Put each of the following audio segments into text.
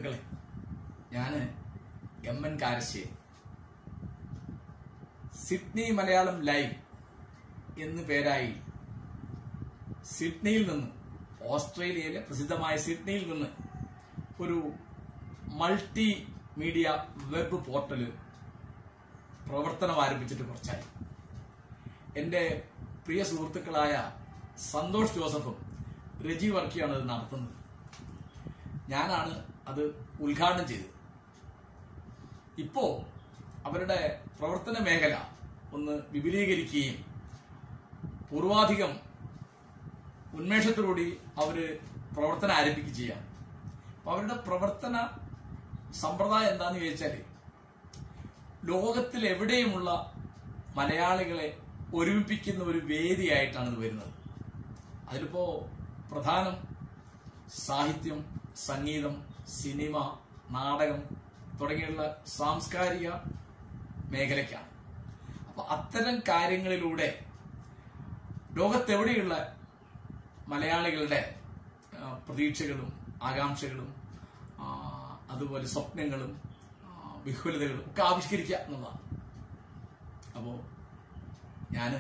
സുഹൃത്തുക്കളെ ഞാൻ M N Karassery Sydney Malayalam live എന്ന് പേരായി സിഡ്നിയിൽ നിന്ന് ഓസ്ട്രേലിയയിലെ പ്രസിദ്ധമായ സിഡ്നിയിൽ നിന്ന് ഒരു മൾട്ടി മീഡിയ വെബ് പോർട്ടല് പ്രവർത്തനം ആരംഭിച്ചിട്ട് കുറച്ചായി എൻ്റെ പ്രിയ സുഹൃത്തുക്കളായ സന്തോഷ് ജോസഫും രജി വർക്കിയാണ് ഇത് നടത്തുന്നത് ഞാനാണ് അത് ഉദ്ഘാടനം ചെയ്തത് ഇപ്പോ അവരുടെ പ്രവർത്തന മേഖല ഒന്ന് വിപുലീകരിക്കുകയും പൂർവാധികം ഉന്മേഷത്തോടുകൂടി അവര് പ്രവർത്തനം ആരംഭിക്കുകയും ചെയ്യാം അപ്പൊ അവരുടെ പ്രവർത്തന സമ്പ്രദായം എന്താന്ന് ചോദിച്ചാല് ലോകത്തിൽ എവിടെയുമുള്ള മലയാളികളെ ഒരുമിപ്പിക്കുന്ന ഒരു വേദിയായിട്ടാണ് ഇത് വരുന്നത് അതിലിപ്പോ പ്രധാനം സാഹിത്യം സംഗീതം സിനിമ നാടകം തുടങ്ങിയുള്ള സാംസ്കാരിക മേഖലയ്ക്കാണ് അപ്പൊ അത്തരം കാര്യങ്ങളിലൂടെ ലോകത്തെവിടെയുള്ള മലയാളികളുടെ ആ, പ്രതീക്ഷകളും ആകാംക്ഷകളും ആ, അതുപോലെ സ്വപ്നങ്ങളും ആ, വിഹ്വലതകളും ഒക്കെ ആവിഷ്കരിക്കുക എന്നുള്ളതാണ് അപ്പോ ഞാന്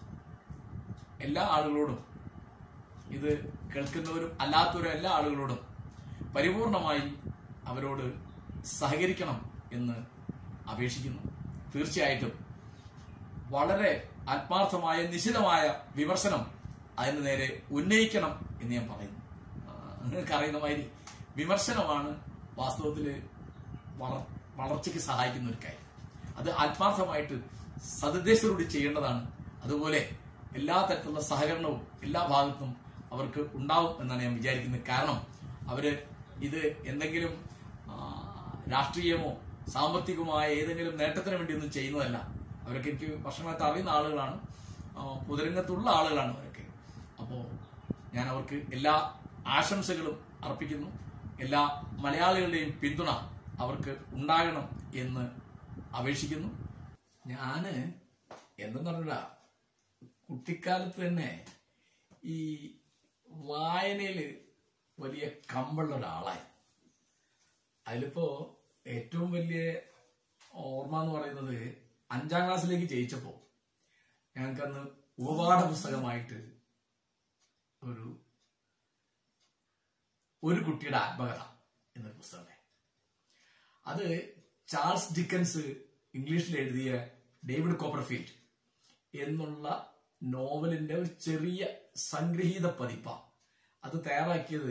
എല്ലാ ആളുകളോടും ഇത് കേൾക്കുന്നവരും അല്ലാത്തവരും എല്ലാ ആളുകളോടും പരിപൂർണമായി അവരോട് സഹകരിക്കണം എന്ന് അപേക്ഷിക്കുന്നു തീർച്ചയായിട്ടും വളരെ ആത്മാർത്ഥമായ നിശിതമായ വിമർശനം അതിന് നേരെ ഉന്നയിക്കണം എന്ന് ഞാൻ പറയുന്നു ആ, നിങ്ങൾക്ക് അറിയുന്ന മാതിരി വിമർശനമാണ് വാസ്തവത്തിൽ വളർ- വളർച്ചയ്ക്ക് സഹായിക്കുന്ന ഒരു കാര്യം അത് ആത്മാർത്ഥമായിട്ട് സതുദ്ദേശത്തോടുകൂടി ചെയ്യേണ്ടതാണ് അതുപോലെ എല്ലാ തരത്തിലുള്ള സഹകരണവും എല്ലാ ഭാഗത്തും അവർക്ക് ഉണ്ടാവും എന്നാണ് ഞാൻ വിചാരിക്കുന്നത് കാരണം അവര് ഇത് എന്തെങ്കിലും ആ, രാഷ്ട്രീയമോ സാമ്പത്തികമായ ഏതെങ്കിലും നേട്ടത്തിന് വേണ്ടി ഒന്നും ചെയ്യുന്നതല്ല അവരൊക്കെ എനിക്ക് വർഷങ്ങളായിട്ട് അറിയുന്ന ആളുകളാണ് ആ, പൊതുരംഗത്തുള്ള ആളുകളാണ് അവരൊക്കെ അപ്പോ ഞാൻ അവർക്ക് എല്ലാ ആശംസകളും അർപ്പിക്കുന്നു എല്ലാ മലയാളികളുടെയും പിന്തുണ അവർക്ക് ഉണ്ടാകണം എന്ന് അപേക്ഷിക്കുന്നു ഞാന് എന്തെന്ന് പറഞ്ഞാ കുട്ടിക്കാലത്ത് തന്നെ ഈ വായനയില് വലിയ കമ്പുള്ള ഒരാളായി അതിലിപ്പോ ഏറ്റവും വലിയ ഓർമ്മ എന്ന് പറയുന്നത് അഞ്ചാം ക്ലാസ്സിലേക്ക് ജയിച്ചപ്പോ ഞങ്ങൾക്കന്ന് ഉപപാഠ പുസ്തകമായിട്ട് ഒരു ഒരു കുട്ടിയുടെ ആത്മകഥ എന്നൊരു പുസ്തകം അത് ചാൾസ് ഡിക്കൻസ് ഇംഗ്ലീഷിൽ എഴുതിയ ഡേവിഡ് കോപ്പർഫീൽഡ് എന്നുള്ള നോവലിന്റെ ഒരു ചെറിയ സംഗ്രഹീത പതിപ്പ അത് തയ്യാറാക്കിയത്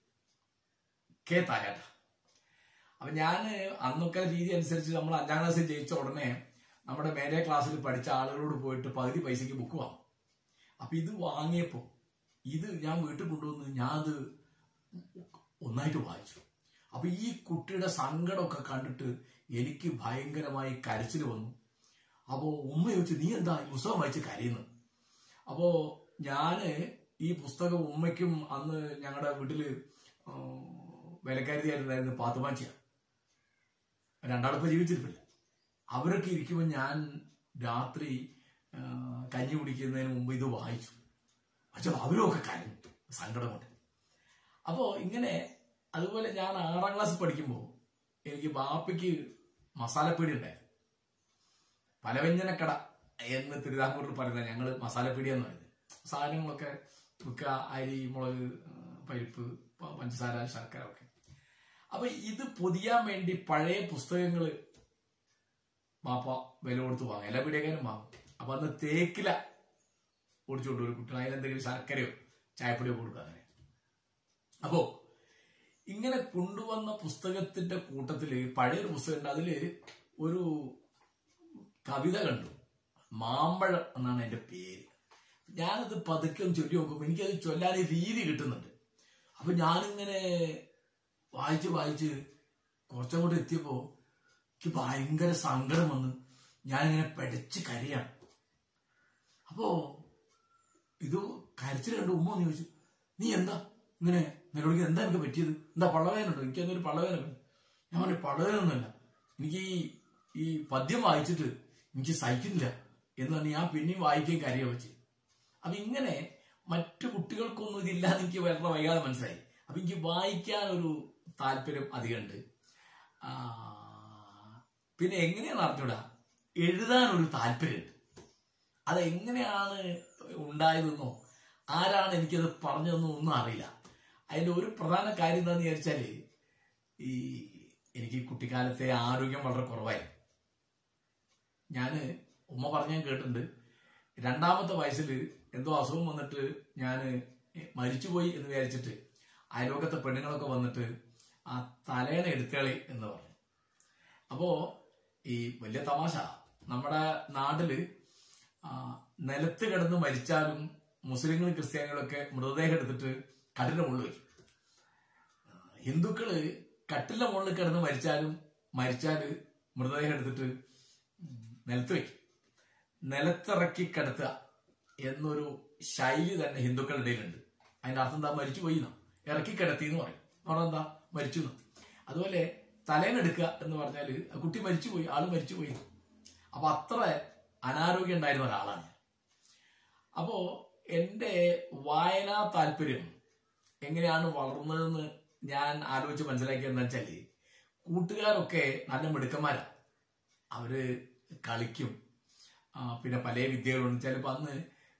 കെ തായാട്ട അപ്പൊ ഞാൻ അന്നൊക്കെ രീതി അനുസരിച്ച് നമ്മൾ അഞ്ചാം ക്ലാസ്സിൽ ജയിച്ച ഉടനെ നമ്മുടെ മേലെ ക്ലാസ്സിൽ പഠിച്ച ആളുകളോട് പോയിട്ട് പകുതി പൈസക്ക് ബുക്ക് വാങ്ങും അപ്പൊ ഇത് വാങ്ങിയപ്പോ ഇത് ഞാൻ വീട്ടിൽ കൊണ്ടുവന്ന് ഞാൻ അത് ഒന്നായിട്ട് വായിച്ചു അപ്പൊ ഈ കുട്ടിയുടെ സങ്കടമൊക്കെ കണ്ടിട്ട് എനിക്ക് ഭയങ്കരമായി കരച്ചിൽ വന്നു അപ്പോ ഉമ്മ ചോദിച്ചു നീ എന്താ ഈ പുസ്തകം വായിച്ച് കരയുന്നു അപ്പോ ഞാന് ഈ പുസ്തകം ഉമ്മയ്ക്കും അന്ന് ഞങ്ങളുടെ വീട്ടില് ആ, വേലക്കാരിയായിരുന്നായിരുന്നു പാത്തുമാച്ചിയ രണ്ടാളിപ്പോ ജീവിച്ചിരിപ്പില്ല അവരൊക്കെ ഇരിക്കുമ്പോൾ ഞാൻ രാത്രി ആ, കഞ്ഞി കുടിക്കുന്നതിന് മുമ്പ് ഇത് വായിച്ചു പക്ഷെ അവരൊക്കെ കരഞ്ഞു സങ്കടം കൊണ്ട് അപ്പോ ഇങ്ങനെ അതുപോലെ ഞാൻ ആറാം ക്ലാസ് പഠിക്കുമ്പോൾ എനിക്ക് ബാപ്പയ്ക്ക് മസാലപ്പീടി ഉണ്ടായിരുന്നു പലവ്യഞ്ജനക്കട എന്ന് തിരുവിതാംകൂറിൽ പറയുന്നത് ഞങ്ങൾ മസാലപ്പീടി എന്ന് പറയുന്നത് സാധനങ്ങളൊക്കെ വിൽക്കുക അരി മുളക് ആ, പരിപ്പ് പ- പഞ്ചസാര ശർക്കര ഒക്കെ അപ്പൊ ഇത് പൊതിയാൻ വേണ്ടി പഴയ പുസ്തകങ്ങൾ ബാപ്പ വില കൊടുത്ത് വാങ്ങും എല്ലാ പീടിയക്കാരും വാങ്ങും അപ്പൊ അന്ന് തേക്കില ഓടിച്ചുകൊണ്ട് ഒരു കുട്ടി അതിലെന്തെങ്കിലും ശർക്കരയോ ചായപ്പൊടിയോ കൊടുക്കുക അങ്ങനെ അപ്പോ ഇങ്ങനെ കൊണ്ടുവന്ന പുസ്തകത്തിന്റെ കൂട്ടത്തില് പഴയൊരു പുസ്തകമുണ്ട് അതില് ഒരു കവിത കണ്ടു മാമ്പഴം എന്നാണ് എന്റെ പേര് ഞാനത് പതുക്കെ ഒന്ന് ചൊല്ലി നോക്കുമ്പോൾ എനിക്കത് ചൊല്ലാൻ രീതി കിട്ടുന്നുണ്ട് അപ്പൊ ഞാനിങ്ങനെ വായിച്ച് വായിച്ച് കുറച്ചങ്ങോട്ട് എത്തിയപ്പോ എനിക്ക് ഭയങ്കര സങ്കടം വന്ന് ഞാനിങ്ങനെ പെടച്ച് കരയാണ് അപ്പോ ഇത് കരച്ചിൽ കണ്ട് ഉമ്മ ഒന്ന് ചോദിച്ചു നീ എന്താ ഇങ്ങനെ നിന്നോട് എന്താ എനിക്ക് പറ്റിയത് എന്താ പള്ളവേദന ഉണ്ടോ എനിക്ക് എന്നൊരു പള്ളവേദന ഉണ്ട് ഞാൻ പറഞ്ഞു പള്ളവേദന ഒന്നുമല്ല എനിക്ക് ഈ ഈ പദ്യം വായിച്ചിട്ട് എനിക്ക് സഹിക്കുന്നില്ല എന്ന് പറഞ്ഞ് ഞാൻ പിന്നെയും വായിക്കുകയും കരയോ വെച്ച് അപ്പൊ ഇങ്ങനെ മറ്റു കുട്ടികൾക്കൊന്നും ഇതില്ലാന്ന് എനിക്ക് വളരെ വൈകാതെ മനസ്സിലായി അപ്പൊ എനിക്ക് വായിക്കാൻ ഒരു താല്പര്യം അധികമുണ്ട് ആ, പിന്നെ എങ്ങനെയാന്ന് അറിഞ്ഞൂടാ എഴുതാനൊരു താല്പര്യമുണ്ട് അത് എങ്ങനെയാണ് ഉണ്ടായതെന്നോ ആരാണ് എനിക്കത് പറഞ്ഞതെന്നോ ഒന്നും അറിയില്ല അതിന്റെ ഒരു പ്രധാന കാര്യം എന്താണെന്ന് വിചാരിച്ചാല് ഈ എനിക്ക് കുട്ടിക്കാലത്തെ ആരോഗ്യം വളരെ കുറവായിരുന്നു ഞാന് ഉമ്മ പറഞ്ഞ ഞാൻ കേട്ടിട്ടുണ്ട് രണ്ടാമത്തെ വയസ്സിൽ എന്തോ അസുഖം വന്നിട്ട് ഞാൻ മരിച്ചുപോയി എന്ന് വിചാരിച്ചിട്ട് അയൽവക്കത്തെ പെണ്ണുങ്ങളൊക്കെ വന്നിട്ട് ആ തലേനെ എടുത്തേളി എന്ന് പറഞ്ഞു അപ്പോ ഈ വലിയ തമാശ നമ്മുടെ നാട്ടില് ആ, നിലത്ത് കിടന്ന് മരിച്ചാലും മുസ്ലിങ്ങളും ക്രിസ്ത്യാനികളൊക്കെ മൃതദേഹം എടുത്തിട്ട് കട്ടിന്റെ മുകളിൽ വയ്ക്കും ഹിന്ദുക്കള് കട്ടിലിന്റെ മുകളിൽ കിടന്ന് മരിച്ചാലും മരിച്ചാല് മൃതദേഹം എടുത്തിട്ട് ഉം, നിലത്ത് വയ്ക്കും നിലത്തിറക്കി കിടത്തുക എന്നൊരു ശൈലി തന്നെ ഹിന്ദുക്കളുടെ ഇടയിലുണ്ട് അതിന്റെ അർത്ഥം എന്താ മരിച്ചു പോയി എന്നാ ഇറക്കി കിടത്തി എന്ന് പറയും അവിടെ എന്താ മരിച്ചു എന്ന് അതുപോലെ തലേനെടുക്കുക എന്ന് പറഞ്ഞാല് ആ കുട്ടി മരിച്ചുപോയി ആള് മരിച്ചുപോയി അപ്പൊ അത്ര അനാരോഗ്യം ഉണ്ടായിരുന്ന ഒരാളാണ് ഞാൻ. അപ്പോ എന്റെ വായനാ താല്പര്യം എങ്ങനെയാണ് വളർന്നതെന്ന് ഞാൻ ആലോചിച്ച് മനസ്സിലാക്കിയതെന്ന് വെച്ചാല് കൂട്ടുകാരൊക്കെ നല്ല മിടുക്കന്മാരാ അവര് കളിക്കും ആ, പിന്നെ പല വിദ്യകളുണ്ട് ചിലപ്പോ അന്ന്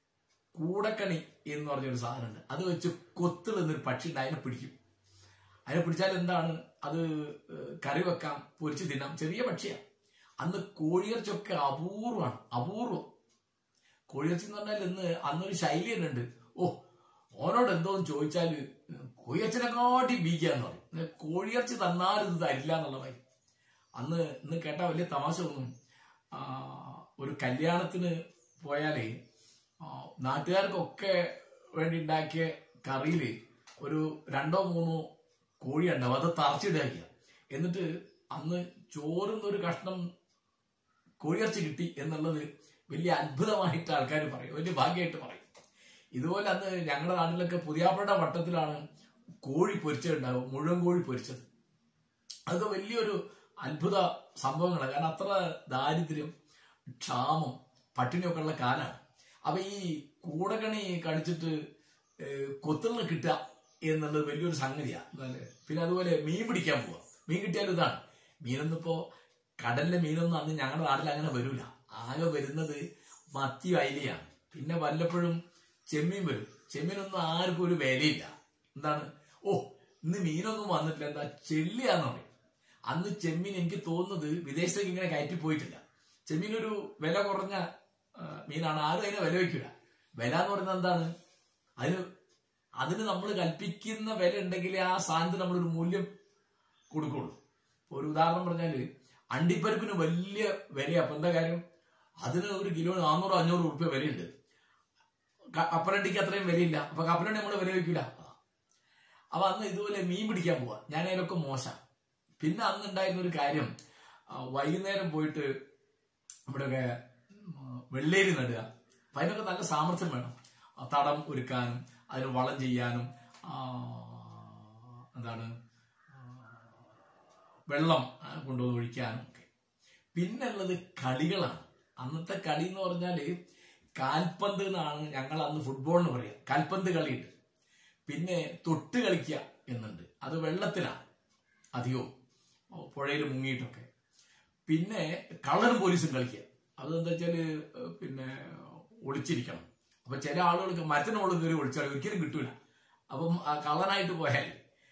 കൂടക്കണി എന്ന് പറഞ്ഞൊരു സാധനമുണ്ട് അത് വെച്ച് കൊത്തിൽ എന്നൊരു പക്ഷി ഉണ്ട് അതിനെ പിടിക്കും അതിനെ പിടിച്ചാൽ എന്താണ് അത് ഏഹ്, കറി വെക്കാം പൊരിച്ച് തിന്നാം ചെറിയ പക്ഷിയാണ് അന്ന് കോഴിയിറച്ചൊക്കെ അപൂർവമാണ് അപൂർവം കോഴിയിറച്ചി എന്ന് പറഞ്ഞാൽ ഇന്ന് അന്നൊരു ശൈലി തന്നെ ഉണ്ട് ഓ ഓനോട് എന്തോന്ന് ചോദിച്ചാല് കോഴിയച്ചനെക്കാട്ടി ബീക്കാന്ന് പറയും പിന്നെ കോഴിയിറച്ചി തന്നാലും ഇത് തരില്ല എന്നുള്ളതായി അന്ന് ഇന്ന് കേട്ടാ വലിയ തമാശ ഒന്നും ആ, ഒരു കല്യാണത്തിന് പോയാലേ ആ, നാട്ടുകാർക്കൊക്കെ വേണ്ടി ഉണ്ടാക്കിയ കറിയില് ഒരു രണ്ടോ മൂന്നോ കോഴി ഉണ്ടാവും അത് തറച്ചിടുക ചെയ്യുക. എന്നിട്ട് അന്ന് ചോറുന്ന ഒരു കഷ്ണം കോഴിയിറച്ചി കിട്ടി എന്നുള്ളത് വലിയ അത്ഭുതമായിട്ട് ആൾക്കാർ പറയും വലിയ ഭാഗ്യമായിട്ട് പറയും ഇതുപോലെ അന്ന് ഞങ്ങളുടെ നാട്ടിലൊക്കെ പുതിയാപ്പയുടെ വട്ടത്തിലാണ് കോഴി പൊരിച്ചതുണ്ടാവും മുഴുവൻ കോഴി പൊരിച്ചത് അതൊക്കെ വലിയൊരു അത്ഭുത സംഭവങ്ങളാണ് കാരണം അത്ര ദാരിദ്ര്യം ക്ഷാമം പട്ടിണിയൊക്കെ ഉള്ള കാലാണ് അപ്പൊ ഈ കൂടകണി കടിച്ചിട്ട് കൊത്തുള്ള കിട്ടുക എന്നുള്ളത് വലിയൊരു സംഗതിയാണ് എന്തായാലും പിന്നെ അതുപോലെ മീൻ പിടിക്കാൻ പോവാ മീൻ കിട്ടിയാലും ഇതാണ് മീനൊന്നും ഇപ്പോ കടലിലെ മീനൊന്നും അന്ന് ഞങ്ങളുടെ നാട്ടിൽ അങ്ങനെ വരൂല ആകെ വരുന്നത് മത്തി അയിലയാണ് പിന്നെ വല്ലപ്പോഴും ചെമ്മീൻ വരും ചെമ്മീനൊന്നും ആർക്കും ഒരു വിലയില്ല എന്താണ് ഓ ഇന്ന് മീനൊന്നും വന്നിട്ടില്ല എന്താ ചെള്ളിയാന്ന് പറയും അന്ന് ചെമ്മീൻ എനിക്ക് തോന്നുന്നത് വിദേശത്തേക്ക് ഇങ്ങനെ കയറ്റി പോയിട്ടില്ല ചെമ്മീൻ ഒരു വില കുറഞ്ഞ ആ, മീനാണ് ആരും അതിനെ വില വയ്ക്കില്ല വില എന്ന് പറയുന്നത് എന്താണ് അതിന് അതിന് നമ്മൾ കൽപ്പിക്കുന്ന വില ഉണ്ടെങ്കിൽ ആ സാധനത്തിന് നമ്മളൊരു മൂല്യം കൊടുക്കുള്ളൂ ഒരു ഉദാഹരണം പറഞ്ഞാല് അണ്ടിപ്പരിപ്പിന് വലിയ വിലയാ അപ്പൊ എന്താ കാര്യം അതിന് ഒരു കിലോ നാനൂറ് അഞ്ഞൂറ് റുപ്യ വിലയുണ്ട് ക- കപ്പലണ്ടിക്ക് അത്രയും വിലയില്ല അപ്പൊ കപ്പലണ്ടി നമ്മൾ വില വയ്ക്കില്ല അപ്പൊ അന്ന് ഇതുപോലെ മീൻ പിടിക്കാൻ പോവാ ഞാൻ അതിലൊക്കെ മോശം പിന്നെ അന്ന് ഉണ്ടായിരുന്ന ഒരു കാര്യം ആ, വൈകുന്നേരം പോയിട്ട് ഇവിടെയൊക്കെ ഉം, വെള്ളേരി നടുക അപ്പൊ അതിനൊക്കെ നല്ല സാമർഥ്യം വേണം ആ, തടം ഒരുക്കാനും അതിന് വളം ചെയ്യാനും ആ, എന്താണ് ആ, വെള്ളം ആ, കൊണ്ടുവന്ന് ഒഴിക്കാനും ഒക്കെ പിന്നെ ഉള്ളത് കളികളാണ് അന്നത്തെ കളി എന്ന് പറഞ്ഞാല് കാൽപന്ത് എന്നാണ് ഞങ്ങൾ അന്ന് ഫുട്ബോളിന് പറയാം കാൽപന്ത് കളിയുണ്ട് പിന്നെ തൊട്ട് കളിക്കുക എന്നുണ്ട് അത് വെള്ളത്തിലാണ് അധികവും പുഴയിൽ മുങ്ങിയിട്ടൊക്കെ പിന്നെ കള്ളനും പോലീസും കളിക്കുക അതെന്താ വെച്ചാല് ഏഹ്, പിന്നെ ഒളിച്ചിരിക്കണം അപ്പൊ ചില ആളുകൾക്ക് മരത്തിന് മുകളിൽ കയറി ഒളിച്ചാൽ ഒരിക്കലും കിട്ടൂല അപ്പം ആ കള്ളനായിട്ട് പോയാൽ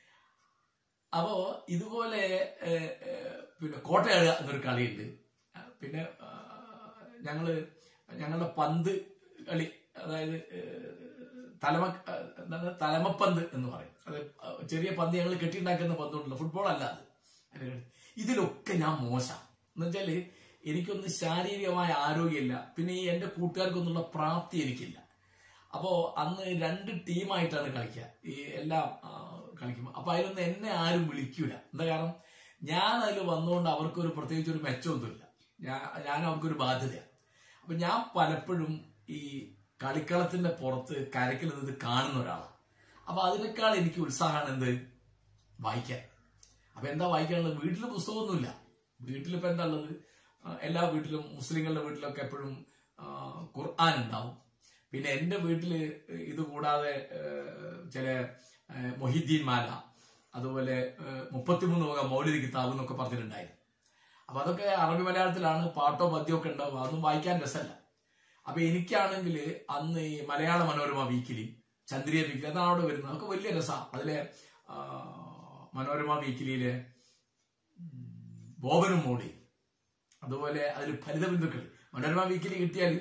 അപ്പോ ഇതുപോലെ ഏഹ്, ഏഹ്, പിന്നെ കോട്ടയാടുക എന്നൊരു കളിയുണ്ട് ആ, പിന്നെ ആ, ഞങ്ങള് ഞങ്ങളുടെ പന്ത് കളി അതായത് ഏഹ്, തലമ ആ, എന്താണ് തലമപ്പന്ത് എന്ന് പറയും അത് ചെറിയ പന്ത് ഞങ്ങൾ കെട്ടിണ്ടാക്കുന്ന പന്തുണ്ടല്ലോ ഫുട്ബോൾ അല്ല അത് അതിന്റെ കളി. ഇതിലൊക്കെ ഞാൻ മോശം എന്നുവെച്ചാല് എനിക്കൊന്നും ശാരീരികമായ ആരോഗ്യമില്ല പിന്നെ ഈ എന്റെ കൂട്ടുകാർക്കൊന്നുള്ള പ്രാപ്തി എനിക്കില്ല അപ്പോ അന്ന് രണ്ട് ടീമായിട്ടാണ് കളിക്കുക ഈ എല്ലാം ആ, കളിക്കുമ്പോൾ അപ്പൊ അതിലൊന്നും എന്നെ ആരും വിളിക്കൂല എന്താ കാരണം ഞാൻ അതിൽ വന്നുകൊണ്ട് അവർക്കൊരു പ്രത്യേകിച്ച് ഒരു മെച്ചമൊന്നുമില്ല ഞാൻ ഞാൻ അവർക്കൊരു ബാധ്യതയാണ് അപ്പൊ ഞാൻ പലപ്പോഴും ഈ കളിക്കളത്തിന്റെ പുറത്ത് കരക്കിൽ നിന്ന് കാണുന്ന ഒരാളാണ് അപ്പൊ അതിനേക്കാൾ എനിക്ക് ഉത്സാഹമാണ് എന്ത് വായിക്കാൻ അപ്പൊ എന്താ വായിക്കാനുള്ളത് വീട്ടിൽ പുസ്തകമൊന്നുമില്ല വീട്ടിലിപ്പോ എന്താ ഉള്ളത് ആ, എല്ലാ വീട്ടിലും മുസ്ലിങ്ങളുടെ വീട്ടിലൊക്കെ എപ്പോഴും ആ, ഖുർആൻ ഉണ്ടാവും പിന്നെ എന്റെ വീട്ടില് ഇത് കൂടാതെ ഏഹ്, ചില ഏഹ്, മൊഹിദ്ദീൻ മാല അതുപോലെ ഏഹ്, മുപ്പത്തിമൂന്ന് വക മൗലിക കിതാബ് എന്നൊക്കെ പറഞ്ഞിട്ടുണ്ടായിരുന്നു അപ്പൊ അതൊക്കെ അറബി മലയാളത്തിലാണ് പാട്ടോ പദ്യമോ ഒക്കെ ഉണ്ടാവും അതൊന്നും വായിക്കാൻ രസമല്ല അപ്പൊ എനിക്കാണെങ്കിൽ അന്ന് ഈ മലയാള മനോരമ വീക്കിലി ചന്ദ്രിയ വീക്കിലി അതാണ് അവിടെ വരുന്നത് അതൊക്കെ വലിയ രസമാണ് അതിലെ ആ, മനോരമ വീക്കിലിയിലെ ഉം, ബോബനും മോളി അതുപോലെ അതിൽ ഫലിത ബിന്ദുക്കൾ മനോരമ വീക്കിലി കിട്ടിയാൽ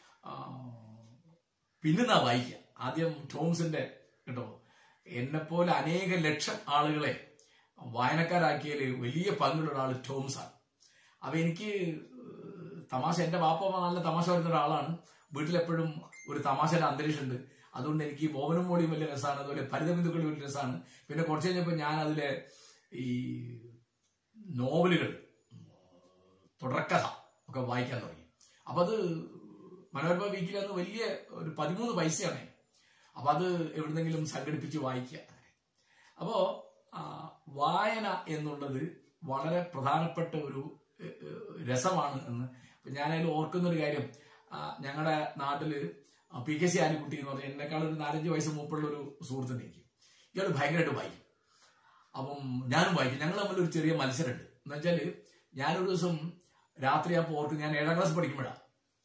പിന്നെന്നാ വായിക്കുക ആദ്യം ടോംസിന്റെ കേട്ടോ എന്നെപ്പോലെ അനേക ലക്ഷം ആളുകളെ വായനക്കാരാക്കിയതിൽ വലിയ പങ്കുള്ള ആൾ ടോംസാണ് അപ്പൊ എനിക്ക് ഏഹ്, തമാശ എന്റെ ബാപ്പ നല്ല തമാശ വരുന്ന ഒരാളാണ് വീട്ടിലെപ്പോഴും ഒരു തമാശയുടെ അന്തരീക്ഷമുണ്ട് അതുകൊണ്ട് എനിക്ക് ഈ ബോവനും മോളിയും വലിയ രസമാണ് അതുപോലെ പരിതബിന്ദുക്കൾ വലിയ രസമാണ് പിന്നെ കുറച്ച് കഴിഞ്ഞപ്പോൾ ഞാൻ അതിലെ ഈ നോവലുകൾ തുടർക്കഥ ഒക്കെ വായിക്കാൻ തുടങ്ങി അപ്പൊ അത് മനോരമ വീക്കിൽ അന്ന് വലിയ ഒരു പതിമൂന്ന് പൈസയാണ് അപ്പൊ അത് എവിടുന്നെങ്കിലും സംഘടിപ്പിച്ച് വായിക്കുക അപ്പോ ആ, വായന എന്നുള്ളത് വളരെ പ്രധാനപ്പെട്ട ഒരു ഏ, ഏ, രസമാണ് എന്ന് ഇപ്പൊ ഞാനതിൽ ഓർക്കുന്ന ഒരു കാര്യം ഞങ്ങളുടെ നാട്ടില് ആ, പി കെ സി ആലിക്കുട്ടി എന്ന് പറഞ്ഞാൽ എന്നെക്കാൾ ഒരു നാലഞ്ച് വയസ്സ് മൂപ്പുള്ള ഒരു സുഹൃത്തുണ്ട് എനിക്ക് ഇയാൾ ഭയങ്കരമായിട്ട് വായിക്കും അപ്പം ഞാനും വായിക്കും ഞങ്ങൾ തമ്മിൽ ഒരു ചെറിയ മത്സരമുണ്ട് എന്ന് വെച്ചാല് ഞാനൊരു ദിവസം രാത്രി ആ ഓർക്കും ഞാൻ ഏഴാം ക്ലാസ് പഠിക്കുമ്പോഴാണ്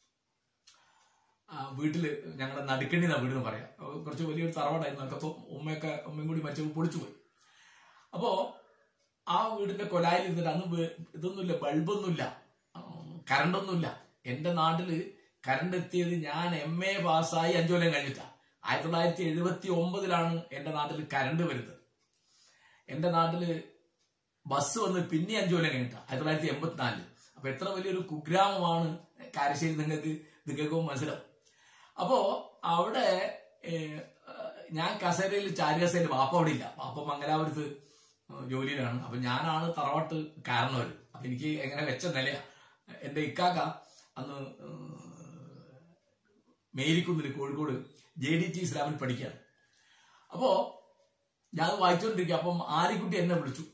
വീട്ടില് ഞങ്ങളുടെ നടുക്കണ്ണി എന്നാ വീട് എന്ന് പറയാം അത് കുറച്ച് വലിയൊരു തറവാടായിരുന്നു അതൊക്കെ ഉമ്മയൊക്കെ ഉമ്മയും കൂടി മരിച്ചപ്പോൾ പൊളിച്ചു പോയി അപ്പോ ആ വീടിന്റെ കൊലായിൽ ഇരുന്നിട്ട് അന്ന് വേ- ഇതൊന്നുമില്ല ബൾബൊന്നുമില്ല കറണ്ടൊന്നുമില്ല എന്റെ നാട്ടില് കറണ്ട് എത്തിയത് ഞാൻ എം എ പാസ്സായി അഞ്ചു കൊല്ലം കഴിഞ്ഞിട്ടാ ആയിരത്തി തൊള്ളായിരത്തി എഴുപത്തി ഒമ്പതിലാണ് എന്റെ നാട്ടിൽ കറണ്ട് വരുന്നത് എന്റെ നാട്ടില് ബസ് വന്ന് പിന്നെ അഞ്ചു കൊല്ലം കഴിഞ്ഞിട്ടാ ആയിരത്തി തൊള്ളായിരത്തി എൺപത്തിനാലില് അപ്പൊ എത്ര വലിയൊരു കുഗ്രാമമാണ് കാരശ്ശേരി നിങ്ങൾക്ക് നിങ്ങൾക്ക് മനസ്സിലാവും അപ്പോ അവിടെ ഏഹ്, ഞാൻ കസേരയിൽ ചാരി കസേരയിൽ വാപ്പ അവിടെ ഇല്ല വാപ്പ മംഗലാപുരത്ത് ജോലിയിലാണ് അപ്പൊ ഞാനാണ് തറവാട്ട് കാരണവർ അപ്പൊ എനിക്ക് എങ്ങനെ വെച്ച നിലയാ എന്റെ ഇക്കാക്ക അന്ന് മേരിക്കുന്നിൽ കോഴിക്കോട് ജെ ഡി ടി ഇസ്ലാമിൽ പഠിക്കുകയാണ് അപ്പോ ഞാൻ വായിച്ചുകൊണ്ടിരിക്കുക അപ്പം ആലിക്കുട്ടി എന്നെ വിളിച്ചു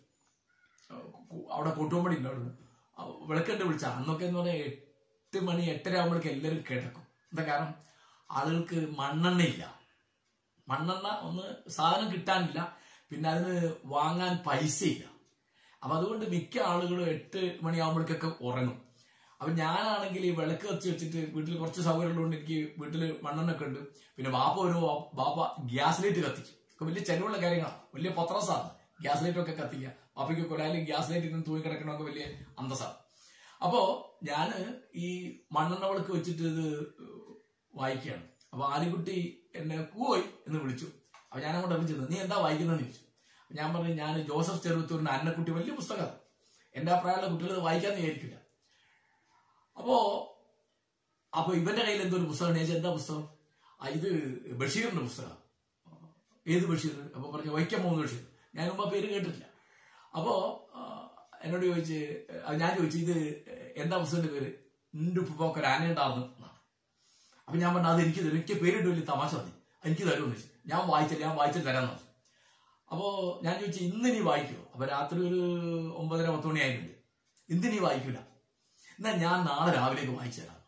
അവിടെ കൂട്ടുമ്പടി ഉണ്ട് അവിടുന്ന് വിളക്കണ്ട് വിളിച്ച അന്നൊക്കെ എന്ന് പറഞ്ഞാൽ എട്ട് മണി എട്ടര ആകുമ്പോഴേക്ക് എല്ലാവരും കിടക്കും എന്താ കാരണം ആളുകൾക്ക് മണ്ണെണ്ണയില്ല മണ്ണെണ്ണ ഒന്ന് സാധനം കിട്ടാനില്ല പിന്നെ അതിന് വാങ്ങാൻ പൈസയില്ല അപ്പൊ അതുകൊണ്ട് മിക്ക ആളുകളും എട്ട് മണിയാകുമ്പോഴേക്കൊക്കെ ഉറങ്ങും അപ്പൊ ഞാനാണെങ്കിൽ ഈ വിളക്ക് വെച്ച് വെച്ചിട്ട് വീട്ടിൽ കുറച്ച് സൗകര്യമുള്ളതുകൊണ്ട് എനിക്ക് വീട്ടിൽ മണ്ണെണ്ണ ഒക്കെ ഉണ്ട് പിന്നെ ബാപ്പ ഒരു ബാപ്പ ഗ്യാസ് ലൈറ്റ് കത്തിക്കും ഒക്കെ വലിയ ചെലവുള്ള കാര്യങ്ങളാണ് വലിയ പത്രസാണ് ഗ്യാസ് ലൈറ്റ് ഒക്കെ കത്തിക്കുക ബാപ്പയ്ക്ക് കൊലായാലും ഗ്യാസ് ലൈറ്റ് ഇങ്ങനെ തൂങ്ങി കിടക്കണമൊക്കെ വലിയ അന്തസ്സാണ് അപ്പോ ഞാന് ഈ മണ്ണെണ്ണ വിളക്ക് വെച്ചിട്ട് ഇത് വായിക്കുകയാണ് അപ്പൊ ആലിക്കുട്ടി എന്നെ കൂവോയ് എന്ന് വിളിച്ചു അപ്പൊ ഞാൻ അങ്ങോട്ട് അറിയിച്ചത് നീ എന്താ വായിക്കുന്നതെന്ന് ചോദിച്ചു അപ്പൊ ഞാൻ പറഞ്ഞു ഞാൻ ജോസഫ് ചെറുത്തൂരിന്റെ അന്നക്കുട്ടി വലിയ പുസ്തകം എന്റെ ആ പ്രായമുള്ള കുട്ടികൾ ഇത് വായിക്കാന്ന് വിചാരിക്കില്ല അപ്പോ അപ്പൊ ഇവന്റെ കയ്യിൽ എന്തോ ഒരു പുസ്തകം ഞാൻ ചോദിച്ചു, എന്താ പുസ്തകം ആ ഇത് ബഷീറിന്റെ പുസ്തകം ഏത് ബഷീർ അപ്പൊ പറഞ്ഞു വൈക്കം മൂന്ന് ബഷീർ ഞാൻ മുമ്പ് ആ പേര് കേട്ടിട്ടില്ല അപ്പോ ആ, എന്നോട് ചോദിച്ച് ആ, ഞാൻ ചോദിച്ചു ഇത് എന്താ പുസ്തകത്തിന്റെ പേര് നിന്റെ ഉപ്പൊക്കെ ഒരു ആനയുണ്ടായിരുന്നു എന്നാണ്. അപ്പൊ ഞാൻ പറഞ്ഞു അത് എനിക്ക് തരും എനിക്ക് പേരിട്ട് വലിയ തമാശ മതി എനിക്ക് തരുമെന്ന് വെച്ചു ഞാൻ വായിച്ചില്ല ഞാൻ വായിച്ചു തരാന്ന് പറഞ്ഞു അപ്പോ ഞാൻ ചോദിച്ചു ഇന്ന് നീ വായിക്കുമോ അപ്പൊ രാത്രി ഒരു ഒമ്പതര പത്ത് മണി ആയിട്ടുണ്ട് ഇന്ന് നീ വായിക്കൂല എന്നാ ഞാൻ നാളെ രാവിലേക്ക് വായിച്ചു തരാം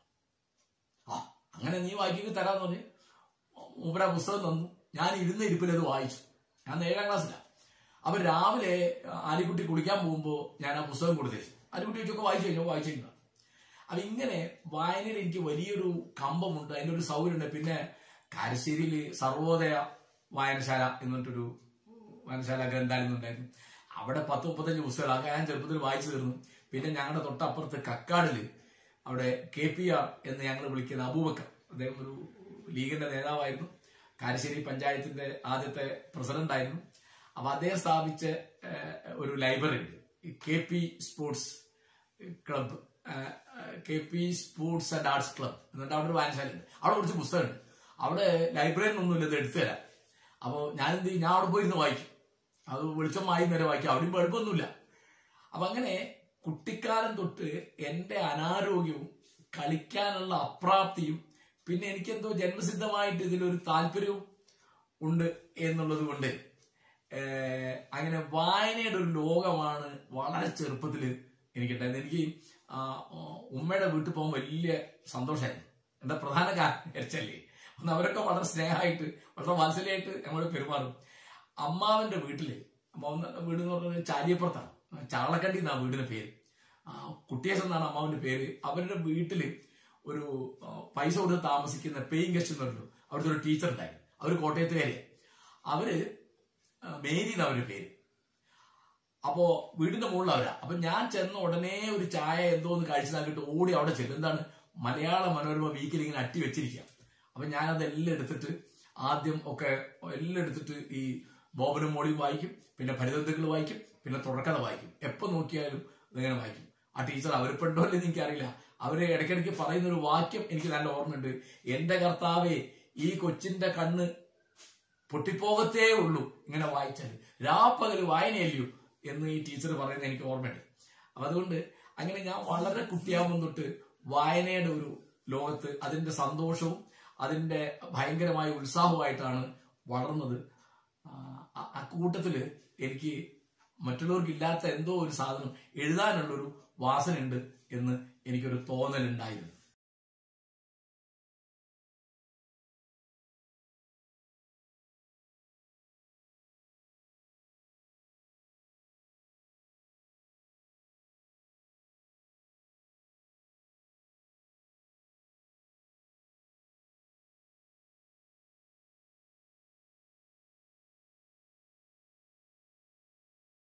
ആ അങ്ങനെ നീ വായിക്കുക തരാന്ന് പറഞ്ഞ് മൂപ്പര പുസ്തകം തന്നു ഞാൻ ഇരുന്ന ഇരിപ്പിൽ അത് വായിച്ചു ഞാൻ ഏഴാം ക്ലാസ്സിലാണ് അപ്പൊ രാവിലെ ആലിക്കുട്ടി കുളിക്കാൻ പോകുമ്പോ ഞാൻ ആ പുസ്തകം കൊടുത്തേച്ചു ആലിക്കുട്ടി വെച്ചൊക്കെ വായിച്ചു കഴിഞ്ഞു വായിച്ചിട്ടുണ്ട് അപ്പൊ ഇങ്ങനെ വായനയിൽ എനിക്ക് വലിയൊരു കമ്പമുണ്ട് അതിന്റെ ഒരു സൗകര്യമുണ്ട് പിന്നെ കാരശ്ശേരിയിൽ സർവോദയ വായനശാല എന്നിട്ടൊരു വായനശാല ഗ്രന്ഥാലയം ഉണ്ടായിരുന്നു അവിടെ പത്ത് മുപ്പത്തഞ്ച് പുസ്തകങ്ങൾ അതൊക്കെ ഞാൻ ചെറുപ്പത്തിൽ വായിച്ചു തീർന്നു പിന്നെ ഞങ്ങളുടെ തൊട്ടപ്പുറത്ത് കക്കാടില് അവിടെ കെ പി ആർ എന്ന് ഞങ്ങൾ വിളിക്കുന്ന അബൂബക്കർ അദ്ദേഹം ഒരു ലീഗിന്റെ നേതാവായിരുന്നു കാരശ്ശേരി പഞ്ചായത്തിന്റെ ആദ്യത്തെ പ്രസിഡന്റ് ആയിരുന്നു അപ്പൊ അദ്ദേഹം സ്ഥാപിച്ച ഏഹ്, ഒരു ലൈബ്രറി ഉണ്ട് K P sports club K P sports and arts club എന്നിട്ട് അവിടെ ഒരു വായനശാലയുണ്ട് അവിടെ കുറച്ച് പുസ്തകമുണ്ട് അവിടെ ലൈബ്രറിയിൽ ഒന്നുമില്ല ഇത് എടുത്തു തരാം അപ്പോൾ ഞാൻ എന്ത് ചെയ്യും ഞാൻ അവിടെ പോയിരുന്ന് വായിക്കും അത് വെളിച്ചം വായി നേരെ വായിക്കും അവിടെയും കുഴപ്പമൊന്നുമില്ല അപ്പൊ അങ്ങനെ കുട്ടിക്കാലം തൊട്ട് എന്റെ അനാരോഗ്യവും കളിക്കാനുള്ള അപ്രാപ്തിയും പിന്നെ എനിക്കെന്തോ ജന്മസിദ്ധമായിട്ട് ഇതിലൊരു താല്പര്യവും ഉണ്ട് എന്നുള്ളത് കൊണ്ട് ഏഹ്, അങ്ങനെ വായനയുടെ ഒരു ലോകമാണ് വളരെ ചെറുപ്പത്തിൽ എനിക്കുണ്ടായിരുന്നത് എനിക്ക് ആ, ഉമ്മയുടെ വീട്ടിൽ പോകാൻ വലിയ സന്തോഷമായിരുന്നു എന്റെ പ്രധാന കാരണം വെച്ചല്ലേ ഒന്ന് അവരൊക്കെ വളരെ സ്നേഹമായിട്ട് വളരെ വാത്സല്യമായിട്ട് ഞങ്ങളോട് പെരുമാറും അമ്മാവന്റെ വീട്ടില് അമ്മാവൻ വീട് എന്ന് പറഞ്ഞത് ചാലിയപ്പുറത്താണ് ചാളക്കണ്ടി എന്നാ വീടിന്റെ പേര് ആ, കുട്ടിയേസ് എന്നാണ് അമ്മാവന്റെ പേര് അവരുടെ വീട്ടില് ഒരു ആ, പൈസ കൊടുത്ത് താമസിക്കുന്ന പേയിങ് ഗസ്റ്റ് എന്ന് പറഞ്ഞു അവിടുത്തെ ഒരു ടീച്ചർ ഉണ്ടായിരുന്നു അവര് കോട്ടയത്തുകാരിയാണ് അവര് ആ, മേരി എന്നാ അവരുടെ പേര് അപ്പോ വീടിന്റെ മുകളിൽ അവരാ അപ്പൊ ഞാൻ ചെന്ന ഉടനെ ഒരു ചായ എന്തോ ഒന്ന് കഴിച്ചതാക്കിട്ട് ഓടി അവിടെ ചെല്ലും എന്താണ് മലയാള മനോരമ വീക്കിൽ ഇങ്ങനെ അട്ടി വെച്ചിരിക്കുക അപ്പൊ ഞാൻ അതെല്ലാം എടുത്തിട്ട് ആദ്യം ഒക്കെ എല്ലാം എടുത്തിട്ട് ഈ ബോബനും മോളിയും വായിക്കും പിന്നെ ഭരിതത്തുകൾ വായിക്കും പിന്നെ തുടക്കഥ വായിക്കും എപ്പോ നോക്കിയാലും ഇതിങ്ങനെ വായിക്കും ആ ടീച്ചർ അവരിപ്പെട്ടോ എന്ന് എനിക്കറിയില്ല അവര് ഇടയ്ക്കിടയ്ക്ക് പറയുന്ന ഒരു വാക്യം എനിക്ക് നല്ല ഓർമ്മയുണ്ട് എന്റെ കർത്താവേ ഈ കൊച്ചിന്റെ കണ്ണ് പൊട്ടിപ്പോകത്തേ ഉള്ളൂ ഇങ്ങനെ വായിച്ചാൽ രാപ്പകൽ വായനയല്ലയോ എന്ന് ഈ ടീച്ചർ പറയുന്നത് എനിക്ക് ഓർമ്മയുണ്ട് അപ്പൊ അതുകൊണ്ട് അങ്ങനെ ഞാൻ വളരെ കുട്ടിയാകുമ്പോൾ തൊട്ട് വായനയുടെ ഒരു ലോകത്ത് അതിന്റെ സന്തോഷവും അതിന്റെ ഭയങ്കരമായ ഉത്സാഹവുമായിട്ടാണ് വളർന്നത് ആ, ആ- ആ കൂട്ടത്തില് എനിക്ക് മറ്റുള്ളവർക്ക് ഇല്ലാത്ത എന്തോ ഒരു സാധനം എഴുതാനുള്ളൊരു വാസനയുണ്ട് എന്ന് എനിക്കൊരു തോന്നലുണ്ടായിരുന്നു